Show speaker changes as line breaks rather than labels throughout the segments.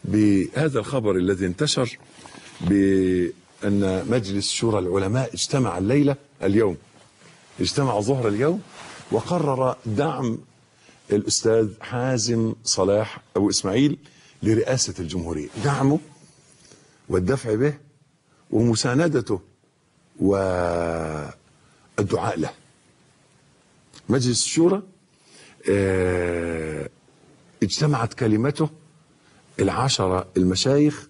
بهذا الخبر الذي انتشر بأن مجلس شورى العلماء اجتمع الليلة اليوم اجتمع ظهر اليوم وقرر دعم الأستاذ حازم صلاح أبو إسماعيل لرئاسة الجمهورية دعمه والدفع به ومساندته والدعاء له مجلس الشورى آه، اجتمعت كلمته العشرة المشايخ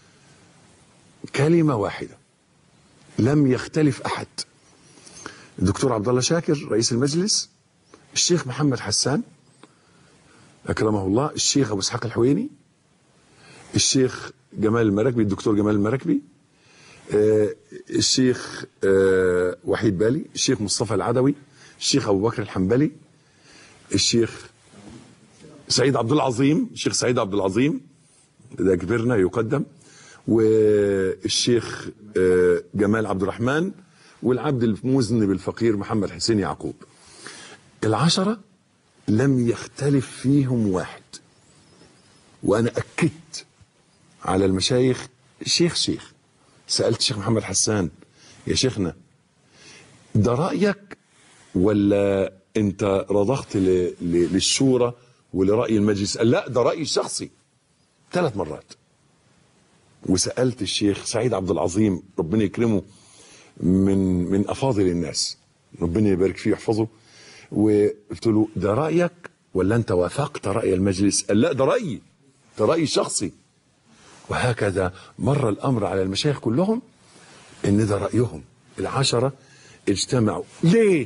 كلمة واحدة لم يختلف أحد الدكتور عبد الله شاكر رئيس المجلس الشيخ محمد حسان أكرمه الله الشيخ أبو إسحاق الحويني الشيخ جمال المراكبي الدكتور جمال المراكبي آه، الشيخ آه، وحيد بالي الشيخ مصطفى العدوي الشيخ أبو بكر الحنبلي الشيخ سعيد عبد العظيم الشيخ سعيد عبد العظيم ده كبرنا يقدم والشيخ آه، جمال عبد الرحمن والعبد المذنب الفقير محمد حسين يعقوب العشرة لم يختلف فيهم واحد وأنا أكدت على المشايخ شيخ شيخ سألت الشيخ محمد حسان يا شيخنا ده رأيك ولا انت رضخت ل- ل- للشورى ولرأي المجلس قال لا ده رأيي الشخصي ثلاث مرات وسألت الشيخ سعيد عبد العظيم ربنا يكرمه من من أفاضل الناس ربنا يبارك فيه ويحفظه وقلت له ده رأيك ولا أنت وافقت رأي المجلس قال لا ده رأيي ده رأيي الشخصي وهكذا مر الأمر على المشايخ كلهم إن ده رأيهم العشرة اجتمعوا ليه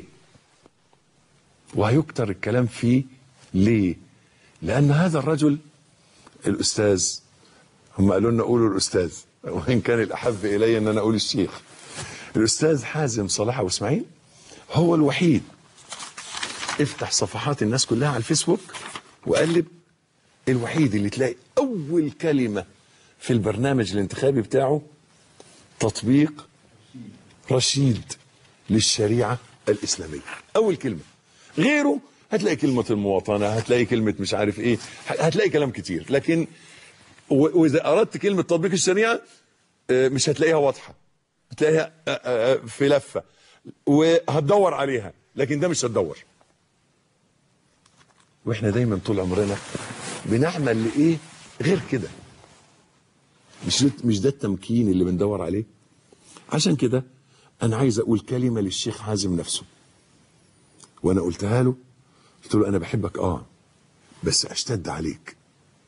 وهيكتر الكلام فيه ليه لأن هذا الرجل الأستاذ هم قالوا لنا قولوا الأستاذ وإن كان الأحب إلي أن أنا أقول الشيخ الأستاذ حازم صلاح أبو إسماعيل هو الوحيد افتح صفحات الناس كلها على الفيسبوك وقلب الوحيد اللي تلاقي أول كلمة في البرنامج الانتخابي بتاعه تطبيق رشيد للشريعة الإسلامية أول كلمة غيره هتلاقي كلمة المواطنة هتلاقي كلمة مش عارف إيه هتلاقي كلام كتير لكن و- وإذا أردت كلمة تطبيق الشريعة آه، مش هتلاقيها واضحة هتلاقيها آه، آه، في لفة وهتدور عليها لكن ده مش هتدور واحنا دايما طول عمرنا بنعمل لايه غير كده مش ده مش ده التمكين اللي بندور عليه عشان كده انا عايز اقول كلمه للشيخ حازم نفسه وانا قلتها له قلت له انا بحبك اه بس اشتد عليك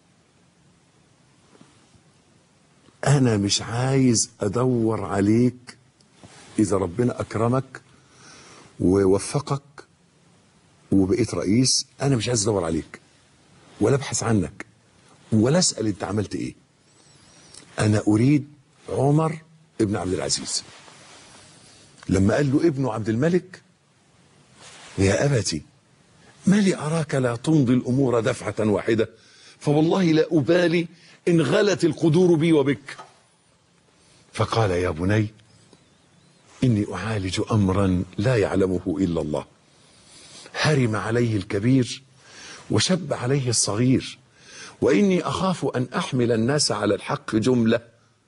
انا مش عايز ادور عليك اذا ربنا اكرمك ووفقك وبقيت رئيس انا مش عايز ادور عليك ولا ابحث عنك ولا اسال انت عملت ايه انا اريد عمر ابن عبد العزيز لما قال له ابنه عبد الملك يا ابتي ما لي اراك لا تمضي الامور دفعه واحده فوالله لا ابالي ان غلت القدور بي وبك فقال يا بني اني اعالج امرا لا يعلمه الا الله هرم عليه الكبير وشب عليه الصغير واني اخاف ان احمل الناس على الحق جمله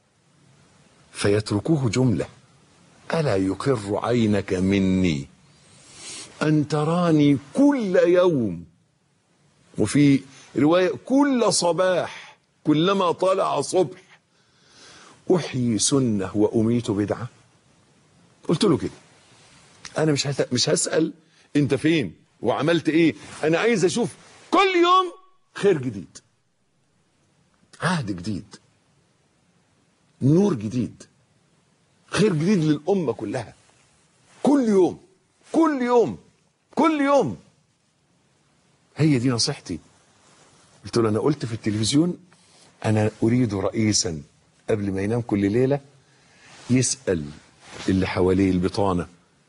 فيتركوه جمله الا يقر عينك مني ان تراني كل يوم وفي روايه كل صباح كلما طلع صبح احيي سنه واميت بدعه قلت له كده انا مش هت... مش هسال انت فين وعملت ايه انا عايز اشوف كل يوم خير جديد عهد جديد نور جديد خير جديد للامه كلها كل يوم كل يوم كل يوم هي دي نصيحتي قلت له انا قلت في التلفزيون انا اريد رئيسا قبل ما ينام كل ليله يسال اللي حواليه البطانه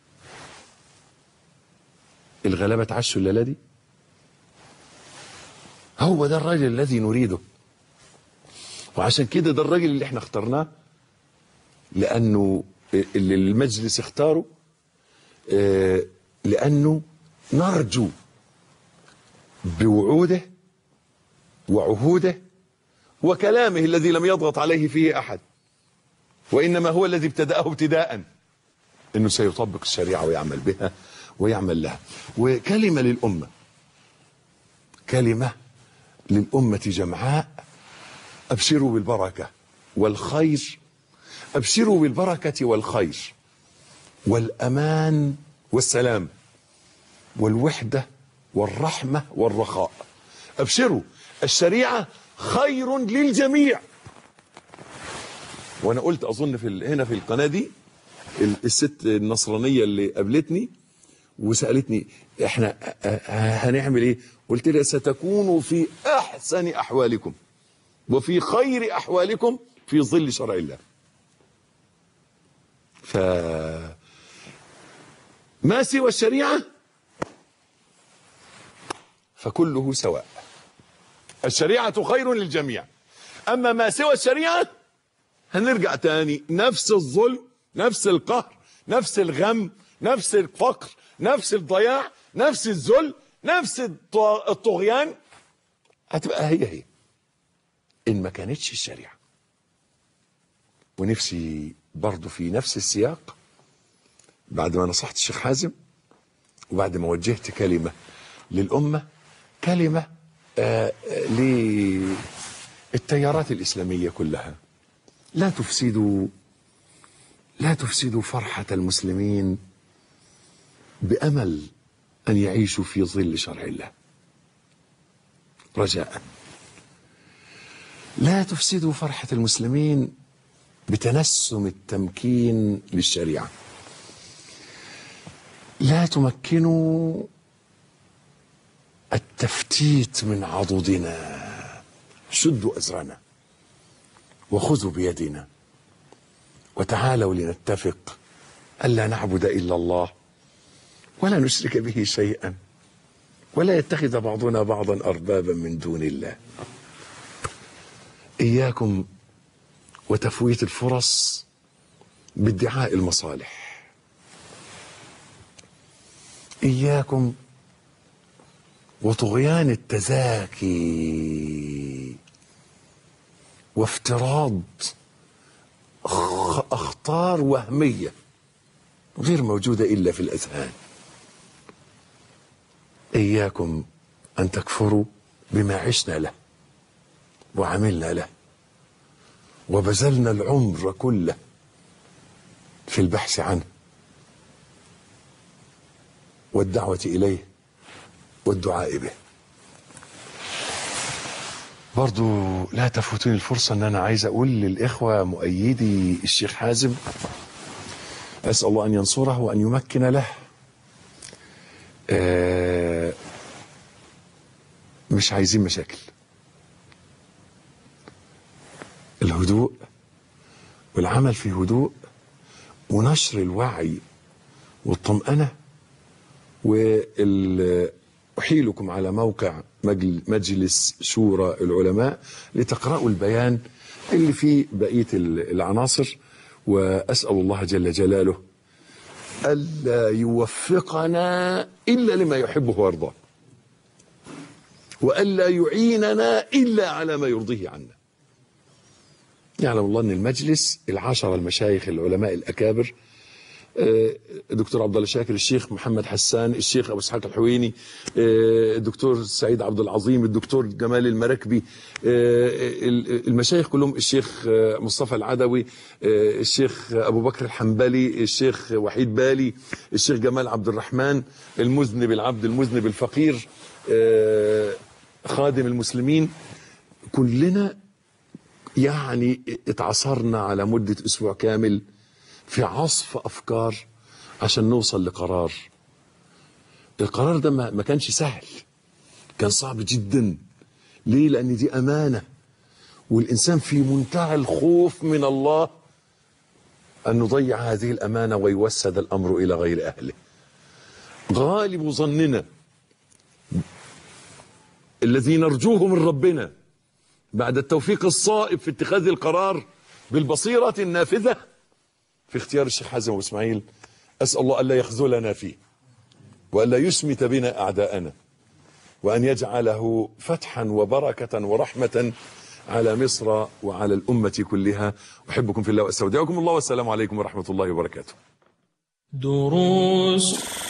الغلابه اتعشوا الليله دي هو ده الراجل الذي نريده وعشان كده ده الراجل اللي احنا اخترناه لانه اللي المجلس اختاره آه، لانه نرجو بوعوده وعهوده وكلامه الذي لم يضغط عليه فيه أحد وإنما هو الذي ابتدأه ابتداء أنه سيطبق الشريعة ويعمل بها ويعمل لها وكلمة للأمة كلمة للأمة جمعاء أبشروا بالبركة والخير أبشروا بالبركة والخير والأمان والسلام والوحدة والرحمة والرخاء أبشروا الشريعة خير للجميع وأنا قلت أظن في ال- هنا في القناة دي ال- الست النصرانية اللي قابلتني وسألتني احنا ه- ه- هنعمل ايه قلت لها ستكونوا في أحسن أحوالكم وفي خير أحوالكم في ظل شرع الله ف ما سوى الشريعة فكله سواء الشريعة خير للجميع أما ما سوى الشريعة هنرجع تاني نفس الظلم نفس القهر نفس الغم نفس الفقر نفس الضياع نفس الذل نفس الط- الطغيان هتبقى هي هي إن ما كانتش الشريعة ونفسي برضو في نفس السياق بعد ما نصحت الشيخ حازم وبعد ما وجهت كلمة للأمة كلمة آه، آه، للتيارات الإسلامية كلها لا تفسدوا لا تفسدوا فرحة المسلمين بأمل أن يعيشوا في ظل شرع الله رجاء لا تفسدوا فرحة المسلمين بتنسم التمكين للشريعة لا تمكنوا التفتيت من عضدنا شدوا أزرنا وخذوا بيدنا وتعالوا لنتفق ألا نعبد إلا الله ولا نشرك به شيئا ولا يتخذ بعضنا بعضا أربابا من دون الله إياكم وتفويت الفرص بادعاء المصالح إياكم وطغيان التزاكي وافتراض أخ- أخطار وهمية غير موجودة إلا في الأذهان إياكم أن تكفروا بما عشنا له وعملنا له وبذلنا العمر كله في البحث عنه والدعوة إليه والدعاء به برضو لا تفوتني الفرصة ان انا عايز اقول للاخوة مؤيدي الشيخ حازم اسأل الله ان ينصره وان يمكن له آه مش عايزين مشاكل الهدوء والعمل في هدوء ونشر الوعي والطمأنة وال أحيلكم على موقع مجل- مجلس شورى العلماء لتقرأوا البيان اللي فيه بقية ال- العناصر وأسأل الله جل جلاله ألا يوفقنا إلا لما يحبه ويرضاه وألا يعيننا إلا على ما يرضيه عنا يعلم الله أن المجلس العشرة المشايخ العلماء الأكابر الدكتور عبد الله شاكر الشيخ محمد حسان الشيخ ابو اسحاق الحويني آه، الدكتور سعيد عبد العظيم الدكتور جمال المراكبي آه، ال- المشايخ كلهم الشيخ آه، مصطفى العدوي آه، الشيخ ابو بكر الحنبلي الشيخ وحيد بالي الشيخ جمال عبد الرحمن المذنب العبد المذنب الفقير آه، خادم المسلمين كلنا يعني اتعصرنا على مدة أسبوع كامل في عصف أفكار عشان نوصل لقرار القرار ده ما ما كانش سهل كان صعب جدا ليه لأن دي أمانة والإنسان في منتهى الخوف من الله أن نضيع هذه الأمانة ويوسد الأمر إلى غير أهله غالب ظننا الذي نرجوه من ربنا بعد التوفيق الصائب في اتخاذ القرار بالبصيرة النافذة في اختيار الشيخ حازم واسماعيل أسأل الله ألا يخذلنا فيه وألا يسمت بنا أعداءنا وأن يجعله فتحا وبركة ورحمة على مصر وعلى الأمة كلها أحبكم في الله وأستودعكم الله والسلام عليكم ورحمة الله وبركاته
دروس